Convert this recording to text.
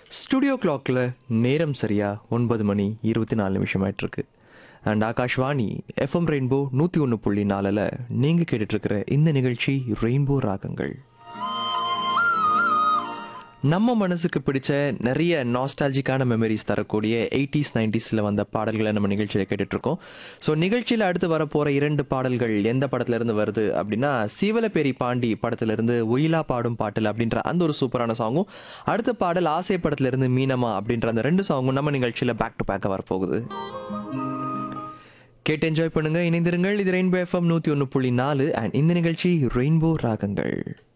studio கிளாக்கில் நேரம் சரியா ஒன்பது மணி இருபத்தி நாலு நிமிஷம் ஆயிட்டிருக்கு அண்ட் ஆகாஷ்வாணி எஃப்எம் ரெயின்போ நூற்றி ஒன்று புள்ளி நாலில் நீங்கள் கேட்டுட்ருக்கிற இந்த நிகழ்ச்சி ரெயின்போ ராகங்கள் நம்ம மனசுக்கு பிடிச்ச நிறைய நாஸ்டாலஜிக்கான மெமரிஸ் தரக்கூடிய எயிட்டிஸ் நைன்டிஸில் வந்த பாடல்களை நம்ம நிகழ்ச்சியில் கேட்டுட்ருக்கோம் ஸோ நிகழ்ச்சியில் அடுத்து வரப்போகிற இரண்டு பாடல்கள் எந்த படத்துலேருந்து வருது அப்படின்னா சீவலப்பேரி பாண்டி படத்துலேருந்து ஒயிலா பாடும் பாட்டில் அப்படின்ற அந்த ஒரு சூப்பரான சாங்கும் அடுத்த பாடல் ஆசை படத்துலேருந்து மீனமா அப்படின்ற அந்த ரெண்டு சாங்கும் நம்ம நிகழ்ச்சியில் பேக் டு பேக்காக வரப்போகுது கேட்டு என்ஜாய் பண்ணுங்க இணைந்திருங்கள் இது ரெயின்போ எஃப்எம் நூற்றி ஒன்று புள்ளி நாலு அண்ட் இந்த நிகழ்ச்சி ரெயின்போ ராகங்கள்